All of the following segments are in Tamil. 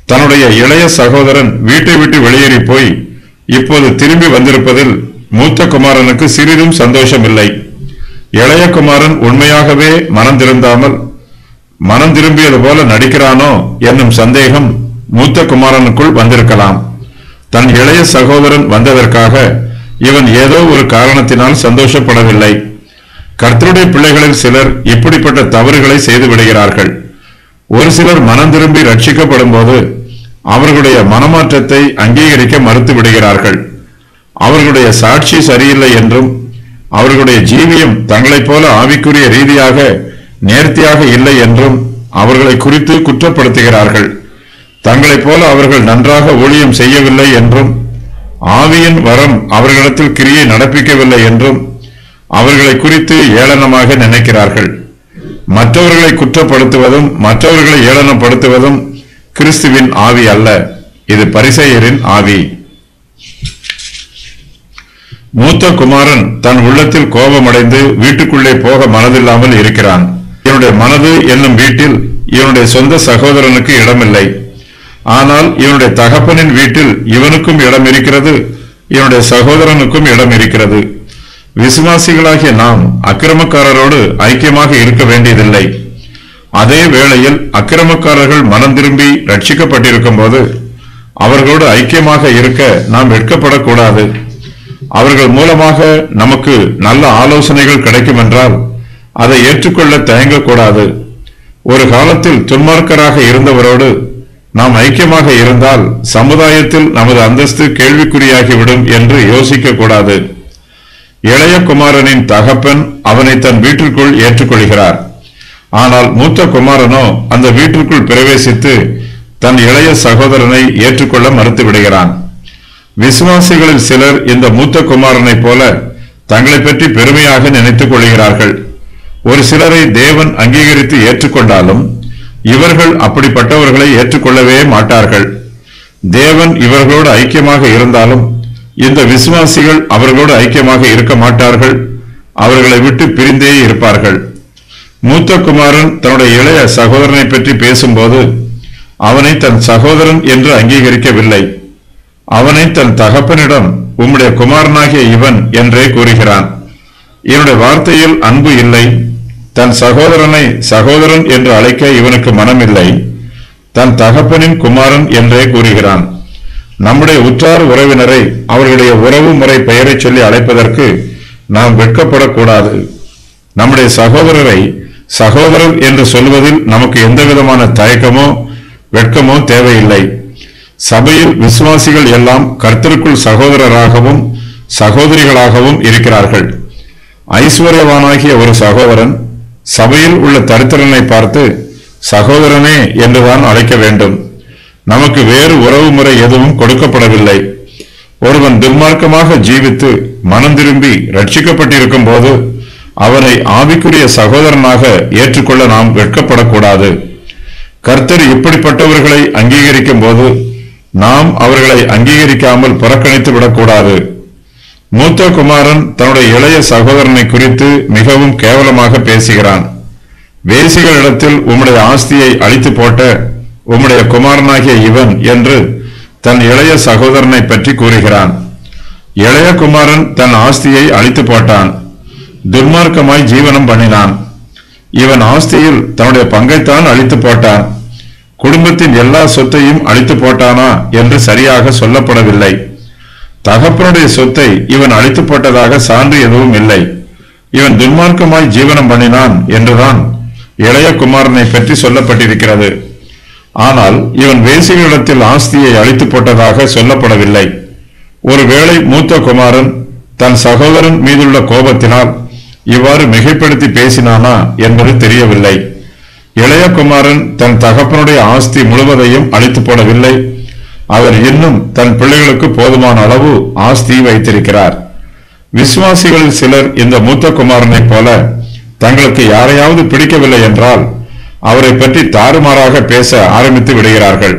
தன்னுடைய இளைய சகோதரன் வீட்டை விட்டு வெளியேறி போய் இப்போது திரும்பி வந்திருப்பதில் மூத்த குமாரனுக்கு சிறிதும் சந்தோஷம் இல்லை இளைய குமாரன் உண்மையாகவே மனம் திருந்தாமல் மனம் திரும்பியது போல நடிக்கிறானோ என்னும் சந்தேகம் மூத்த குமாரனுக்குள் வந்திருக்கலாம் தன் இளைய சகோதரன் வந்ததற்காக இவன் ஏதோ ஒரு காரணத்தினால் சந்தோஷப்படவில்லை கர்த்தருடைய பிள்ளைகளில் சிலர் இப்படிப்பட்ட தவறுகளை செய்து விடுகிறார்கள் ஒரு சிலர் மனம் திரும்பி ரட்சிக்கப்படும் போது அவர்களுடைய மனமாற்றத்தை அங்கீகரிக்க மறுத்து விடுகிறார்கள் அவர்களுடைய சாட்சி சரியில்லை என்றும் அவர்களுடைய ஜீவியம் தங்களைப் போல ஆவிக்குரிய ரீதியாக நேர்த்தியாக இல்லை என்றும் அவர்களை குறித்து குற்றப்படுத்துகிறார்கள் தங்களைப் போல அவர்கள் நன்றாக ஊழியம் செய்யவில்லை என்றும் ஆவியின் வரம் அவர்களிடத்தில் கிரியை நடப்பிக்கவில்லை என்றும் அவர்களை குறித்து ஏளனமாக நினைக்கிறார்கள் மற்றவர்களை குற்றப்படுத்துவதும் மற்றவர்களை ஏளனப்படுத்துவதும் கிறிஸ்துவின் ஆவி அல்ல இது பரிசெயரின் ஆவி மூத்த குமாரன் தன் உள்ளத்தில் கோபமடைந்து வீட்டுக்குள்ளே போக மனதில்லாமல் இருக்கிறான் இவனுடைய மனது என்னும் வீட்டில் இவனுடைய சொந்த சகோதரனுக்கு இடமில்லை ஆனால் இவனுடைய தகப்பனின் வீட்டில் இவனுக்கும் இடம் இருக்கிறது இவனுடைய சகோதரனுக்கும் இடம் இருக்கிறது விசுவாசிகளாகிய நாம் அக்கிரமக்காரரோடு ஐக்கியமாக இருக்க வேண்டியதில்லை அதே வேளையில் அக்கிரமக்காரர்கள் மனம் திரும்பி ரட்சிக்கப்பட்டிருக்கும் போது அவர்களோடு ஐக்கியமாக இருக்க நாம் வெட்கப்படக்கூடாது அவர்கள் மூலமாக நமக்கு நல்ல ஆலோசனைகள் கிடைக்கும் என்றால் அதை ஏற்றுக்கொள்ள தயங்கக்கூடாது ஒரு காலத்தில் துன்மார்க்கராக இருந்தவரோடு நாம் ஐக்கியமாக இருந்தால் சமுதாயத்தில் நமது அந்தஸ்து கேள்விக்குறியாகிவிடும் என்று யோசிக்க கூடாது இளைய குமாரனின் தகப்பன் அவனை தன் வீட்டிற்குள் ஏற்றுக்கொள்கிறார் ஆனால் மூத்த குமாரனோ அந்த வீட்டிற்குள் பிரவேசித்து தன் இளைய சகோதரனை ஏற்றுக்கொள்ள மறுத்து விடுகிறான் விசுவாசிகளில் சிலர் இந்த மூத்த குமாரனைப் போல தங்களை பற்றி பெருமையாக நினைத்துக் கொள்கிறார்கள் ஒரு சிலரை தேவன் அங்கீகரித்து ஏற்றுக்கொண்டாலும் இவர்கள் அப்படிப்பட்டவர்களை ஏற்றுக்கொள்ளவே மாட்டார்கள் தேவன் இவர்களோடு ஐக்கியமாக இருந்தாலும் இந்த விசுவாசிகள் அவர்களோடு ஐக்கியமாக இருக்க மாட்டார்கள் அவர்களை விட்டு பிரிந்தே இருப்பார்கள் மூத்த குமாரன் தன்னுடைய இளைய சகோதரனை பற்றி பேசும்போது அவனை தன் சகோதரன் என்று அங்கீகரிக்கவில்லை அவனை தன் தகப்பனிடம் உம்முடைய குமாரனாகிய இவன் என்றே கூறுகிறான் இவனுடைய வார்த்தையில் அன்பு இல்லை தன் சகோதரனை சகோதரன் என்று அழைக்க இவனுக்கு மனமில்லை தன் தகப்பனின் குமாரன் என்றே கூறுகிறான் நம்முடைய உற்றார் உறவினரை அவர்களுடைய உறவு முறை பெயரைச் சொல்லி அழைப்பதற்கு நாம் வெட்கப்படக்கூடாது நம்முடைய சகோதரரை சகோதரர் என்று சொல்வதில் நமக்கு எந்த விதமான தயக்கமோ வெட்கமோ தேவையில்லை சபையில் விசுவாசிகள் எல்லாம் கர்த்தருக்குள் சகோதரராகவும் சகோதரிகளாகவும் இருக்கிறார்கள் ஐஸ்வர்யவானாகிய ஒரு சகோதரன் சபையில் உள்ள தரித்திரனை பார்த்து சகோதரனே என்றுதான் அழைக்க வேண்டும் நமக்கு வேறு உறவு முறை எதுவும் கொடுக்கப்படவில்லை ஒருவன் துன்மார்க்கமாக ஜீவித்து மனம் திரும்பி ரட்சிக்கப்பட்டிருக்கும் போது அவனை ஆவிக்குரிய சகோதரனாக ஏற்றுக்கொள்ள நாம் வெட்கப்படக்கூடாது கர்த்தர் இப்படிப்பட்டவர்களை அங்கீகரிக்கும் போது நாம் அவர்களை அங்கீகரிக்காமல் புறக்கணித்து விடக்கூடாது மூத்த குமாரன் தன்னுடைய இளைய சகோதரனை குறித்து மிகவும் கேவலமாக பேசுகிறான் வேசிகளிடத்தில் உம்முடைய ஆஸ்தியை அழித்து போட்ட உம்முடைய குமாரனாகிய இவன் என்று தன் இளைய சகோதரனை பற்றி கூறுகிறான் இளைய குமாரன் தன் ஆஸ்தியை அழித்து போட்டான் துன்மார்க்கமாய் ஜீவனம் பண்ணினான் இவன் ஆஸ்தியில் தன்னுடைய பங்கைத்தான் அழித்து போட்டான் குடும்பத்தின் எல்லா சொத்தையும் அழித்து போட்டானா என்று சரியாக சொல்லப்படவில்லை தகப்பனுடைய சொத்தை இவன் அழித்து போட்டதாக சான்று எதுவும் இல்லை இவன் துன்மார்க்கமாய் ஜீவனம் பண்ணினான் என்றுதான் இளைய குமாரனை பற்றி சொல்லப்பட்டிருக்கிறது ஆனால் இவன் வேசிகளிடத்தில் ஆஸ்தியை அழித்து போட்டதாக சொல்லப்படவில்லை ஒருவேளை மூத்த குமாரன் தன் சகோதரன் மீதுள்ள கோபத்தினால் இவ்வாறு மிகைப்படுத்தி பேசினானா என்பது தெரியவில்லை இளைய குமாரன் தன் தகப்பனுடைய ஆஸ்தி முழுவதையும் அழித்து போடவில்லை அவர் இன்னும் தன் பிள்ளைகளுக்கு போதுமான அளவு ஆஸ்தி வைத்திருக்கிறார் விசுவாசிகளில் சிலர் இந்த மூத்த குமாரனைப் போல தங்களுக்கு யாரையாவது பிடிக்கவில்லை என்றால் அவரை பற்றி தாறுமாறாக பேச ஆரம்பித்து விடுகிறார்கள்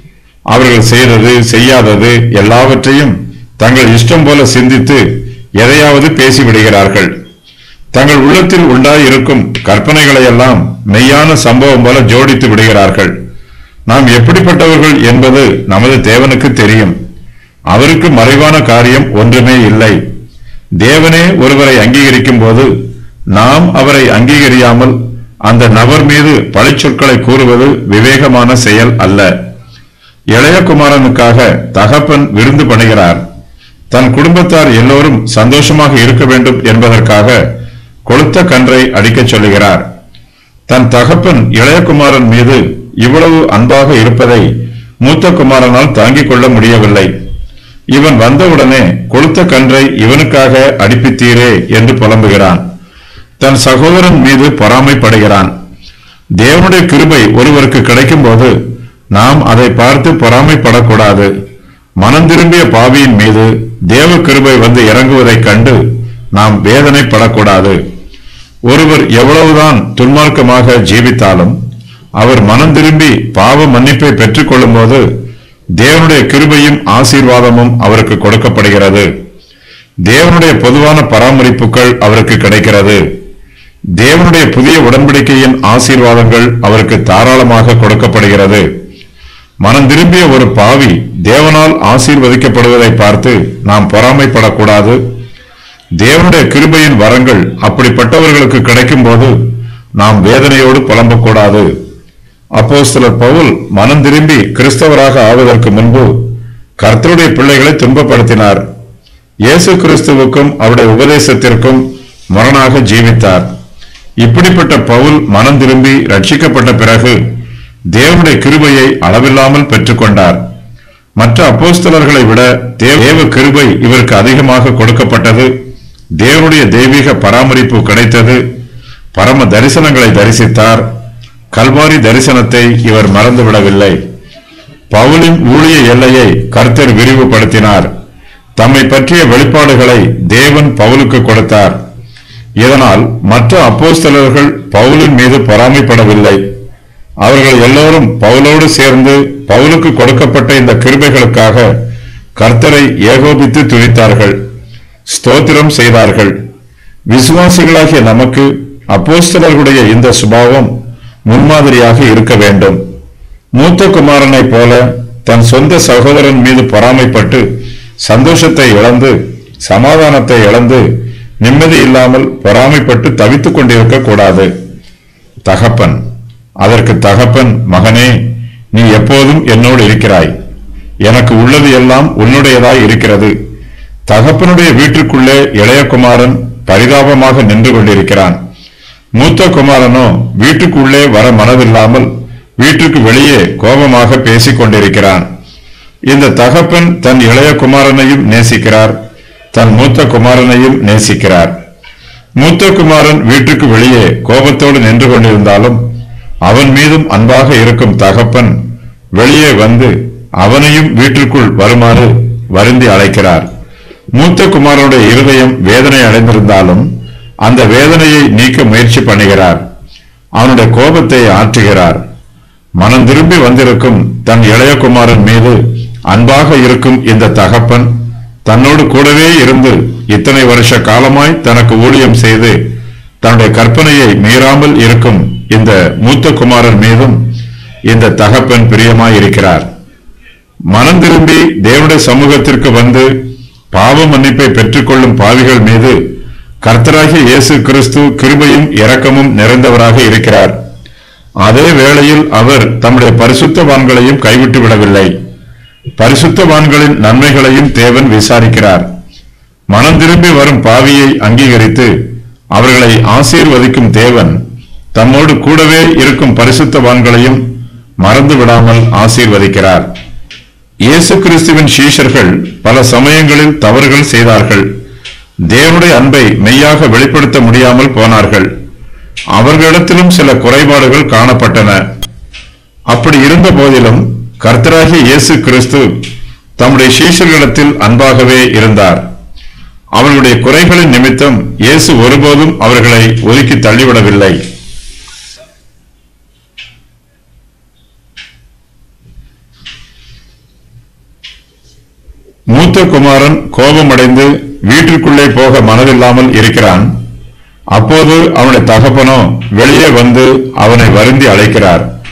அவர்கள் செய்தது செய்யாதது எல்லாவற்றையும் தங்கள் இஷ்டம் போல சிந்தித்து எதையாவது பேசிவிடுகிறார்கள் தங்கள் உள்ளத்தில் உண்டாயிருக்கும் கற்பனைகளை எல்லாம் மெய்யான சம்பவம் போல ஜோடித்து விடுகிறார்கள் நாம் எப்படிப்பட்டவர்கள் என்பது நமது தேவனுக்கு தெரியும் அவருக்கு மறைவான காரியம் ஒன்றுமே இல்லை தேவனே ஒருவரை அங்கீகரிக்கும் போது நாம் அவரை அங்கீகரியாமல் அந்த நபர் மீது பழிச்சொற்களை கூறுவது விவேகமான செயல் அல்ல இளையகுமாரனுக்காக தகப்பன் விருந்து பண்ணுகிறார் தன் குடும்பத்தார் எல்லோரும் சந்தோஷமாக இருக்க வேண்டும் என்பதற்காக கொளுத்த கன்றை அடிக்கச் சொல்லுகிறார் தன் தகப்பன் இளையகுமாரன் மீது இவ்வளவு அன்பாக இருப்பதை மூத்த குமாரனால் தாங்கிக் கொள்ள முடியவில்லை இவன் வந்தவுடனே கொளுத்த கன்றை இவனுக்காக அடிப்பித்தீரே என்று புலம்புகிறான் தன் சகோதரன் மீது பொறாமைப்படுகிறான் தேவனுடைய கிருபை ஒருவருக்கு கிடைக்கும் போது நாம் அதை பார்த்து பொறாமைப்படக்கூடாது மனம் திரும்பிய பாவியின் மீது தேவ கிருபை வந்து இறங்குவதைக் கண்டு நாம் வேதனைப்படக்கூடாது ஒருவர் எவ்வளவுதான் துன்மார்க்கமாக ஜீவித்தாலும் அவர் மனம் திரும்பி பாவ மன்னிப்பை பெற்றுக்கொள்ளும் போது தேவனுடைய கிருபையும் ஆசீர்வாதமும் அவருக்கு கொடுக்கப்படுகிறது தேவனுடைய பொதுவான பராமரிப்புகள் அவருக்கு கிடைக்கிறது தேவனுடைய புதிய உடன்படிக்கையின் ஆசீர்வாதங்கள் அவருக்கு தாராளமாக கொடுக்கப்படுகிறது மனம் திரும்பிய ஒரு பாவி தேவனால் ஆசீர்வதிக்கப்படுவதை பார்த்து நாம் பொறாமைப்படக்கூடாது தேவனுடைய கிருபையின் வரங்கள் அப்படிப்பட்டவர்களுக்கு கிடைக்கும் போது நாம் வேதனையோடு புலம்பக்கூடாது அப்போஸ்தலர் பவுல் மனம் திரும்பி கிறிஸ்தவராக ஆவதற்கு முன்பு கர்த்தருடைய பிள்ளைகளை துன்பப்படுத்தினார் இயேசு கிறிஸ்துவுக்கும் அவருடைய உபதேசத்திற்கும் முரணாக ஜீவித்தார் இப்படிப்பட்ட பவுல் மனம் திரும்பி ரட்சிக்கப்பட்ட பிறகு தேவனுடைய கிருபையை அளவில்லாமல் பெற்றுக்கொண்டார் மற்ற அப்போஸ்தலர்களை விட தேவ தேவ கிருபை இவருக்கு அதிகமாக கொடுக்கப்பட்டது தேவனுடைய தெய்வீக பராமரிப்பு கிடைத்தது பரம தரிசனங்களை தரிசித்தார் கல்வாரி தரிசனத்தை இவர் மறந்துவிடவில்லை பவுலின் ஊழிய எல்லையை கர்த்தர் விரிவுபடுத்தினார் தம்மை பற்றிய வெளிப்பாடுகளை தேவன் பவுலுக்கு கொடுத்தார் இதனால் மற்ற அப்போஸ்தலர்கள் பவுலின் மீது பொறாமைப்படவில்லை அவர்கள் எல்லோரும் பவுலோடு சேர்ந்து பவுலுக்கு கொடுக்கப்பட்ட இந்த கிருபைகளுக்காக கர்த்தரை ஏகோபித்து துதித்தார்கள் ஸ்தோத்திரம் செய்தார்கள் விசுவாசிகளாகிய நமக்கு அப்போஸ்தலர்களுடைய இந்த சுபாவம் முன்மாதிரியாக இருக்க வேண்டும் மூத்த குமாரனைப் போல தன் சொந்த சகோதரன் மீது பொறாமைப்பட்டு சந்தோஷத்தை இழந்து சமாதானத்தை இழந்து நிம்மதி இல்லாமல் பொறாமைப்பட்டு தவித்துக் கொண்டிருக்க கூடாது தகப்பன் அதற்கு தகப்பன் மகனே நீ எப்போதும் என்னோடு இருக்கிறாய் எனக்கு உள்ளது எல்லாம் உன்னுடையதாய் இருக்கிறது தகப்பனுடைய வீட்டிற்குள்ளே இளையகுமாரன் பரிதாபமாக நின்று கொண்டிருக்கிறான் மூத்த குமாரனோ வீட்டுக்குள்ளே வர மனதில்லாமல் வீட்டுக்கு வெளியே கோபமாக பேசிக் கொண்டிருக்கிறான் இந்த தகப்பன் தன் இளைய குமாரனையும் நேசிக்கிறார் தன் மூத்த குமாரனையும் நேசிக்கிறார் மூத்த குமாரன் வீட்டுக்கு வெளியே கோபத்தோடு நின்று கொண்டிருந்தாலும் அவன் மீதும் அன்பாக இருக்கும் தகப்பன் வெளியே வந்து அவனையும் வீட்டிற்குள் வருமாறு வருந்தி அழைக்கிறார் மூத்த குமாரனுடைய இருதயம் வேதனை அடைந்திருந்தாலும் அந்த வேதனையை நீக்க முயற்சி பண்ணுகிறார் அவனுடைய கோபத்தை ஆற்றுகிறார் மனம் திரும்பி வந்திருக்கும் தன் இளைய குமாரன் மீது அன்பாக இருக்கும் இந்த தகப்பன் தன்னோடு கூடவே இருந்து இத்தனை வருஷ காலமாய் தனக்கு ஊழியம் செய்து தன்னுடைய கற்பனையை மீறாமல் இருக்கும் இந்த மூத்த குமாரன் மீதும் இந்த தகப்பன் பிரியமாய் இருக்கிறார் மனம் திரும்பி தேவனுடைய சமூகத்திற்கு வந்து பாவ மன்னிப்பை பெற்றுக்கொள்ளும் பாவிகள் மீது கர்த்தராகிய இயேசு கிறிஸ்து கிருபையும் இரக்கமும் நிறைந்தவராக இருக்கிறார் அதே வேளையில் அவர் தம்முடைய பரிசுத்தவான்களையும் கைவிட்டு விடவில்லை பரிசுத்தவான்களின் நன்மைகளையும் தேவன் விசாரிக்கிறார் மனம் திரும்பி வரும் பாவியை அங்கீகரித்து அவர்களை ஆசீர்வதிக்கும் தேவன் தம்மோடு கூடவே இருக்கும் பரிசுத்தவான்களையும் மறந்து விடாமல் ஆசீர்வதிக்கிறார் இயேசு கிறிஸ்துவின் சீஷர்கள் பல சமயங்களில் தவறுகள் செய்தார்கள் தேவனுடைய அன்பை மெய்யாக வெளிப்படுத்த முடியாமல் போனார்கள் அவர்களிடத்திலும் சில குறைபாடுகள் காணப்பட்டன அப்படி இருந்த போதிலும் கர்த்தராகிய இயேசு கிறிஸ்து தம்முடைய சீஷர்களிடத்தில் அன்பாகவே இருந்தார் அவர்களுடைய குறைகளின் நிமித்தம் இயேசு ஒருபோதும் அவர்களை ஒதுக்கி தள்ளிவிடவில்லை மூத்த குமாரன் கோபமடைந்து வீட்டிற்குள்ளே போக மனதில்லாமல் இருக்கிறான் அப்போது அவனுடைய தகப்பனோ வெளியே வந்து அவனை வருந்தி அழைக்கிறார்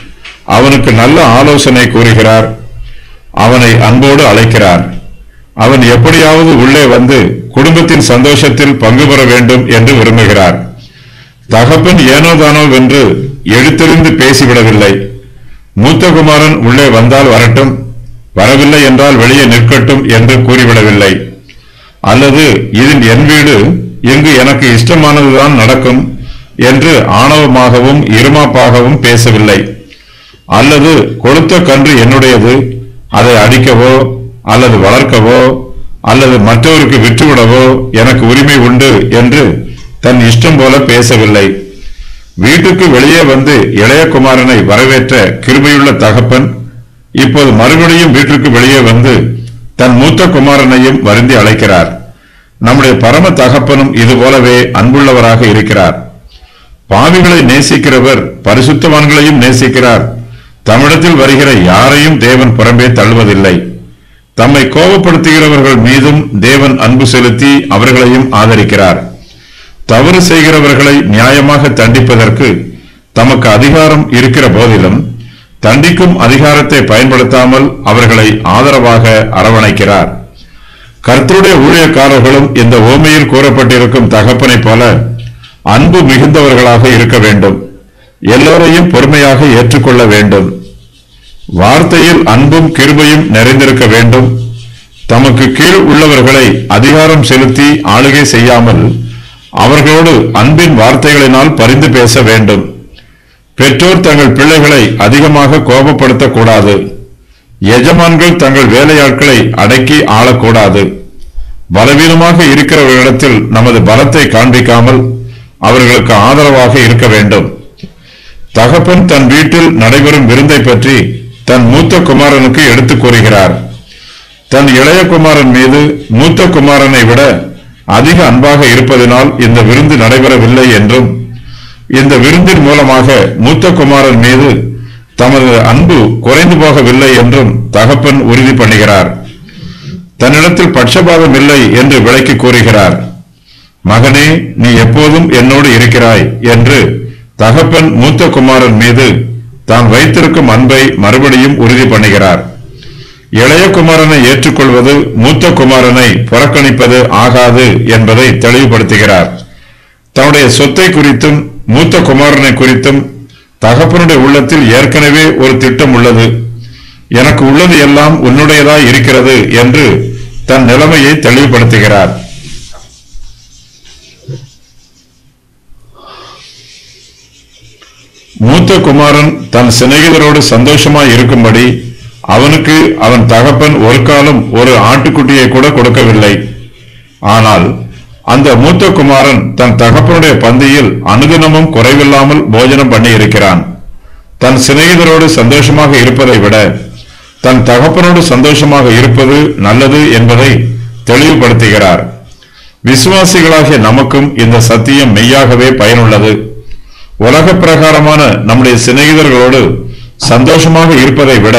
அவனுக்கு நல்ல ஆலோசனை கூறுகிறார் அவனை அன்போடு அழைக்கிறார் அவன் எப்படியாவது உள்ளே வந்து குடும்பத்தின் சந்தோஷத்தில் பங்கு பெற வேண்டும் என்று விரும்புகிறார் தகப்பன் ஏனோதானோ வென்று எழுத்தெறிந்து பேசிவிடவில்லை மூத்தகுமாரன் உள்ளே வந்தால் வரட்டும் வரவில்லை என்றால் வெளியே நிற்கட்டும் என்று கூறிவிடவில்லை அல்லது இதில் என் வீடு இங்கு எனக்கு இஷ்டமானதுதான் நடக்கும் என்று ஆணவமாகவும் இருமாப்பாகவும் பேசவில்லை அல்லது கொளுத்த கன்று என்னுடையது அதை அடிக்கவோ அல்லது வளர்க்கவோ அல்லது மற்றவருக்கு விற்றுவிடவோ எனக்கு உரிமை உண்டு என்று தன் இஷ்டம் போல பேசவில்லை வீட்டுக்கு வெளியே வந்து இளையகுமாரனை வரவேற்ற கிருபையுள்ள தகப்பன் இப்போது மறுபடியும் வீட்டிற்கு வெளியே வந்து தன் மூத்த குமாரனையும் வருந்தி அழைக்கிறார் நம்முடைய பரம தகப்பனும் இது போலவே அன்புள்ளவராக இருக்கிறார் பாவிகளை நேசிக்கிறவர் பரிசுத்தவான்களையும் நேசிக்கிறார் தமிழத்தில் வருகிற யாரையும் தேவன் புறம்பே தள்ளுவதில்லை தம்மை கோபப்படுத்துகிறவர்கள் மீதும் தேவன் அன்பு செலுத்தி அவர்களையும் ஆதரிக்கிறார் தவறு செய்கிறவர்களை நியாயமாக தண்டிப்பதற்கு தமக்கு அதிகாரம் இருக்கிற போதிலும் தண்டிக்கும் அதிகாரத்தை பயன்படுத்தாமல் அவர்களை ஆதரவாக அரவணைக்கிறார் கர்த்தருடைய ஊழியக்காரர்களும் இந்த ஓமையில் கூறப்பட்டிருக்கும் தகப்பனைப் போல அன்பு மிகுந்தவர்களாக இருக்க வேண்டும் எல்லோரையும் பொறுமையாக ஏற்றுக்கொள்ள வேண்டும் வார்த்தையில் அன்பும் கிருபையும் நிறைந்திருக்க வேண்டும் தமக்கு கீழ் உள்ளவர்களை அதிகாரம் செலுத்தி ஆளுகை செய்யாமல் அவர்களோடு அன்பின் வார்த்தைகளினால் பரிந்து பேச வேண்டும் பெற்றோர் தங்கள் பிள்ளைகளை அதிகமாக கோபப்படுத்தக்கூடாது எஜமான்கள் தங்கள் வேலையாட்களை அடக்கி ஆளக்கூடாது பலவீனமாக இருக்கிறவர்களிடத்தில் நமது பலத்தை காண்பிக்காமல் அவர்களுக்கு ஆதரவாக இருக்க வேண்டும் தகப்பன் தன் வீட்டில் நடைபெறும் விருந்தை பற்றி தன் மூத்த குமாரனுக்கு எடுத்துக் கூறுகிறார் தன் இளைய குமாரன் மீது மூத்த குமாரனை விட அதிக அன்பாக இருப்பதனால் இந்த விருந்து நடைபெறவில்லை என்றும் இந்த விருந்தின் மூலமாக மூத்த குமாரன் மீது தமது அன்பு குறைந்து போகவில்லை என்றும் தகப்பன் உறுதி பண்ணுகிறார் தன்னிடத்தில் பட்சபாதம் இல்லை என்று விளக்கி கூறுகிறார் மகனே நீ எப்போதும் என்னோடு இருக்கிறாய் என்று தகப்பன் மூத்த குமாரன் மீது தான் வைத்திருக்கும் அன்பை மறுபடியும் உறுதி பண்ணுகிறார் இளைய குமாரனை ஏற்றுக்கொள்வது மூத்த குமாரனை புறக்கணிப்பது ஆகாது என்பதை தெளிவுபடுத்துகிறார் தன்னுடைய சொத்தை குறித்தும் மூத்த குமாரனை குறித்தும் தகப்பனுடைய உள்ளத்தில் ஏற்கனவே ஒரு திட்டம் உள்ளது எனக்கு உள்ளது எல்லாம் உன்னுடையதாய் இருக்கிறது என்று தன் நிலைமையை தெளிவுபடுத்துகிறார் மூத்த குமாரன் தன் சிநேகிதரோடு சந்தோஷமாய் இருக்கும்படி அவனுக்கு அவன் தகப்பன் ஒரு காலம் ஒரு ஆட்டுக்குட்டியை கூட கொடுக்கவில்லை ஆனால் அந்த மூத்த குமாரன் தன் தகப்பனுடைய பந்தியில் அனுதினமும் குறைவில்லாமல் போஜனம் பண்ணி இருக்கிறான் தன் சிநேகிதரோடு சந்தோஷமாக இருப்பதை விட தன் தகப்பனோடு சந்தோஷமாக இருப்பது நல்லது என்பதை தெளிவுபடுத்துகிறார் விசுவாசிகளாகிய நமக்கும் இந்த சத்தியம் மெய்யாகவே பயனுள்ளது உலக பிரகாரமான நம்முடைய சிநேகிதர்களோடு சந்தோஷமாக இருப்பதை விட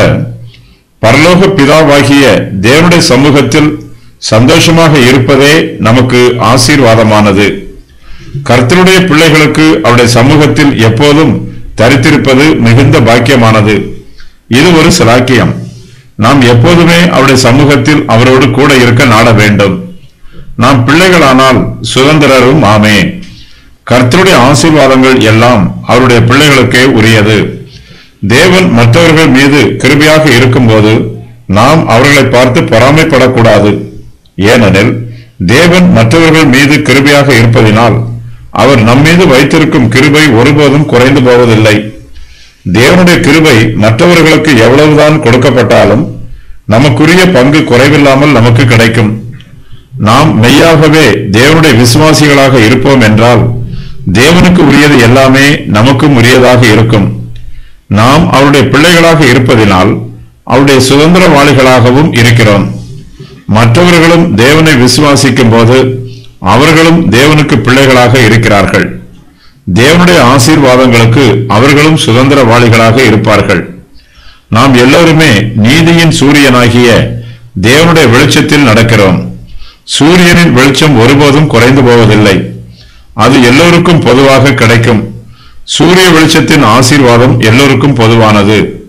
பரலோக பிதாவாகிய தேவனுடைய சமூகத்தில் சந்தோஷமாக இருப்பதே நமக்கு ஆசீர்வாதமானது கர்த்தருடைய பிள்ளைகளுக்கு அவருடைய சமூகத்தில் எப்போதும் தரித்திருப்பது மிகுந்த பாக்கியமானது இது ஒரு சிலாக்கியம் நாம் எப்போதுமே அவருடைய சமூகத்தில் அவரோடு கூட இருக்க நாட வேண்டும் நாம் பிள்ளைகளானால் சுதந்திரரும் ஆமே கர்த்தருடைய ஆசீர்வாதங்கள் எல்லாம் அவருடைய பிள்ளைகளுக்கே உரியது தேவன் மற்றவர்கள் மீது கிருபையாக இருக்கும்போது நாம் அவர்களை பார்த்து பொறாமைப்படக்கூடாது ஏனெனில் தேவன் மற்றவர்கள் மீது கிருபையாக இருப்பதினால் அவர் நம்மீது வைத்திருக்கும் கிருபை ஒருபோதும் குறைந்து போவதில்லை தேவனுடைய கிருபை மற்றவர்களுக்கு எவ்வளவுதான் கொடுக்கப்பட்டாலும் நமக்குரிய பங்கு குறைவில்லாமல் நமக்கு கிடைக்கும் நாம் மெய்யாகவே தேவனுடைய விசுவாசிகளாக இருப்போம் என்றால் தேவனுக்கு உரியது எல்லாமே நமக்கும் உரியதாக இருக்கும் நாம் அவருடைய பிள்ளைகளாக இருப்பதினால் அவருடைய சுதந்திரவாளிகளாகவும் இருக்கிறோம் மற்றவர்களும் தேவனை விசுவாசிக்கும் போது அவர்களும் தேவனுக்கு பிள்ளைகளாக இருக்கிறார்கள் தேவனுடைய ஆசீர்வாதங்களுக்கு அவர்களும் சுதந்திரவாளிகளாக இருப்பார்கள் நாம் எல்லோருமே நீதியின் சூரியனாகிய தேவனுடைய வெளிச்சத்தில் நடக்கிறோம் சூரியனின் வெளிச்சம் ஒருபோதும் குறைந்து போவதில்லை அது எல்லோருக்கும் பொதுவாக கிடைக்கும் சூரிய வெளிச்சத்தின் ஆசீர்வாதம் எல்லோருக்கும் பொதுவானது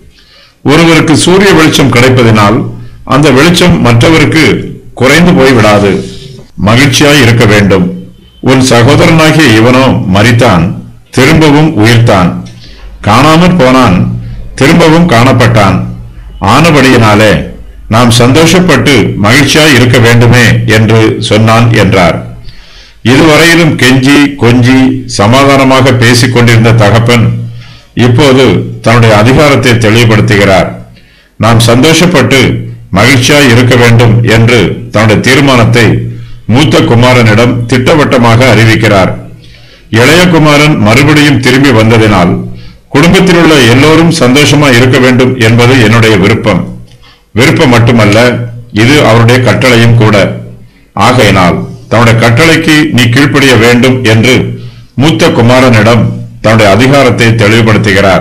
ஒருவருக்கு சூரிய வெளிச்சம் கிடைப்பதினால் அந்த வெளிச்சம் மற்றவருக்கு குறைந்து போய்விடாது மகிழ்ச்சியாய் இருக்க வேண்டும் உன் சகோதரனாகிய இவனோ மரித்தான் திரும்பவும் உயிர்த்தான் காணாமற் போனான் திரும்பவும் காணப்பட்டான் ஆனபடியினாலே நாம் சந்தோஷப்பட்டு மகிழ்ச்சியாய் இருக்க வேண்டுமே என்று சொன்னான் என்றார் இதுவரையிலும் கெஞ்சி கொஞ்சி சமாதானமாக பேசிக் கொண்டிருந்த தகப்பன் இப்போது தன்னுடைய அதிகாரத்தை தெளிவுபடுத்துகிறார் நாம் சந்தோஷப்பட்டு மகிழ்ச்சியாய் இருக்க வேண்டும் என்று தன்னுடைய தீர்மானத்தை மூத்த குமாரனிடம் திட்டவட்டமாக அறிவிக்கிறார் இளைய குமாரன் மறுபடியும் திரும்பி வந்ததினால் குடும்பத்தில் உள்ள எல்லோரும் சந்தோஷமா இருக்க வேண்டும் என்பது என்னுடைய விருப்பம் விருப்பம் மட்டுமல்ல இது அவருடைய கட்டளையும் கூட ஆகையினால் தன்னுடைய கட்டளைக்கு நீ கீழ்ப்படிய வேண்டும் என்று மூத்த குமாரனிடம் தன்னுடைய அதிகாரத்தை தெளிவுபடுத்துகிறார்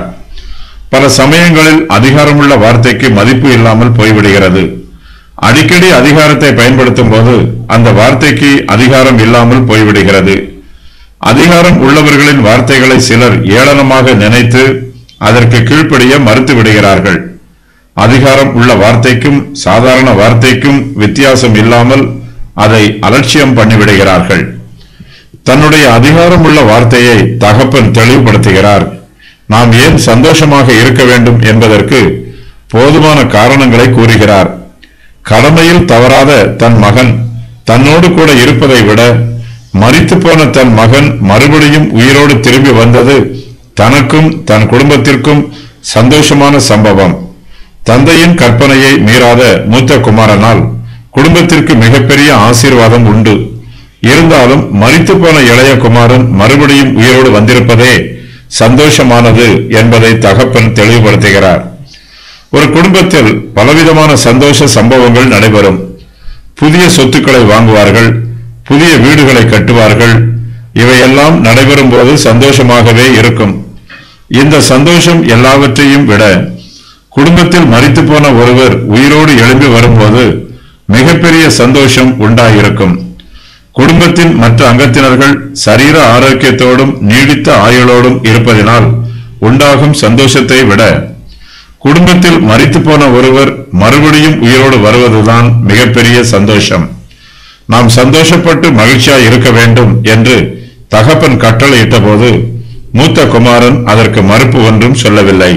பல சமயங்களில் அதிகாரமுள்ள வார்த்தைக்கு மதிப்பு இல்லாமல் போய்விடுகிறது அடிக்கடி அதிகாரத்தை பயன்படுத்தும் போது அந்த வார்த்தைக்கு அதிகாரம் இல்லாமல் போய்விடுகிறது அதிகாரம் உள்ளவர்களின் வார்த்தைகளை சிலர் ஏளனமாக நினைத்து அதற்கு கீழ்ப்படிய மறுத்து விடுகிறார்கள் அதிகாரம் உள்ள வார்த்தைக்கும் சாதாரண வார்த்தைக்கும் வித்தியாசம் இல்லாமல் அதை அலட்சியம் பண்ணிவிடுகிறார்கள் தன்னுடைய அதிகாரம் உள்ள வார்த்தையை தகப்பன் தெளிவுபடுத்துகிறார் நாம் ஏன் சந்தோஷமாக இருக்க வேண்டும் என்பதற்கு போதுமான காரணங்களை கூறுகிறார் கடமையில் தவறாத தன் மகன் தன்னோடு கூட இருப்பதை விட மரித்து போன தன் மகன் மறுபடியும் உயிரோடு திரும்பி வந்தது தனக்கும் தன் குடும்பத்திற்கும் சந்தோஷமான சம்பவம் தந்தையின் கற்பனையை மீறாத மூத்த குமாரனால் குடும்பத்திற்கு மிகப்பெரிய ஆசீர்வாதம் உண்டு இருந்தாலும் மரித்து போன இளைய குமாரன் மறுபடியும் உயிரோடு வந்திருப்பதே சந்தோஷமானது என்பதை தகப்பன் தெளிவுபடுத்துகிறார் ஒரு குடும்பத்தில் பலவிதமான சந்தோஷ சம்பவங்கள் நடைபெறும் புதிய சொத்துக்களை வாங்குவார்கள் புதிய வீடுகளை கட்டுவார்கள் இவையெல்லாம் நடைபெறும் போது சந்தோஷமாகவே இருக்கும் இந்த சந்தோஷம் எல்லாவற்றையும் விட குடும்பத்தில் மரித்து போன ஒருவர் உயிரோடு எழும்பி வரும்போது மிகப்பெரிய சந்தோஷம் உண்டாயிருக்கும் குடும்பத்தின் மற்ற அங்கத்தினர்கள் சரீர ஆரோக்கியத்தோடும் நீடித்த ஆயுளோடும் இருப்பதினால் உண்டாகும் சந்தோஷத்தை விட குடும்பத்தில் மரித்து போன ஒருவர் மறுபடியும் உயிரோடு வருவதுதான் மிகப்பெரிய சந்தோஷம் நாம் சந்தோஷப்பட்டு மகிழ்ச்சியாய் இருக்க வேண்டும் என்று தகப்பன் கட்டளையிட்ட போது மூத்த குமாரன் அதற்கு மறுப்பு ஒன்றும் சொல்லவில்லை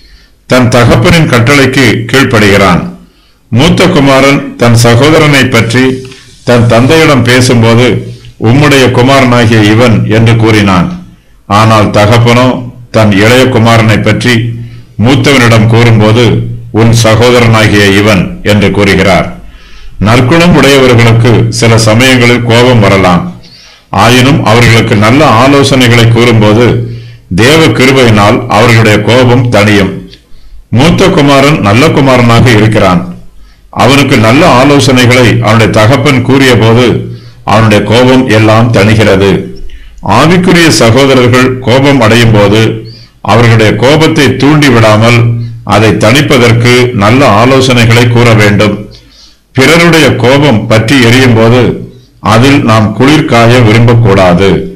தன் தகப்பனின் கட்டளைக்கு கீழ்ப்படுகிறான் மூத்த குமாரன் தன் சகோதரனை பற்றி தன் தந்தையிடம் பேசும்போது உம்முடைய குமாரனாகிய இவன் என்று கூறினான் ஆனால் தகப்பனோ தன் இளைய குமாரனை பற்றி மூத்தவனிடம் கூறும்போது உன் சகோதரனாகிய இவன் என்று கூறுகிறார் நற்குணம் உடையவர்களுக்கு சில சமயங்களில் கோபம் வரலாம் ஆயினும் அவர்களுக்கு நல்ல ஆலோசனைகளை கூறும்போது தேவ கிருபையினால் அவர்களுடைய கோபம் தணியும் மூத்த குமாரன் நல்ல குமாரனாக இருக்கிறான் அவனுக்கு நல்ல ஆலோசனைகளை அவனுடைய தகப்பன் கூறிய போது அவனுடைய கோபம் எல்லாம் தணிகிறது ஆவிக்குரிய சகோதரர்கள் கோபம் அடையும் போது அவர்களுடைய கோபத்தை தூண்டி விடாமல் அதை தணிப்பதற்கு நல்ல ஆலோசனைகளை கூற வேண்டும் பிறருடைய கோபம் பற்றி எரியும் போது அதில் நாம் குளிர்காய விரும்பக்கூடாது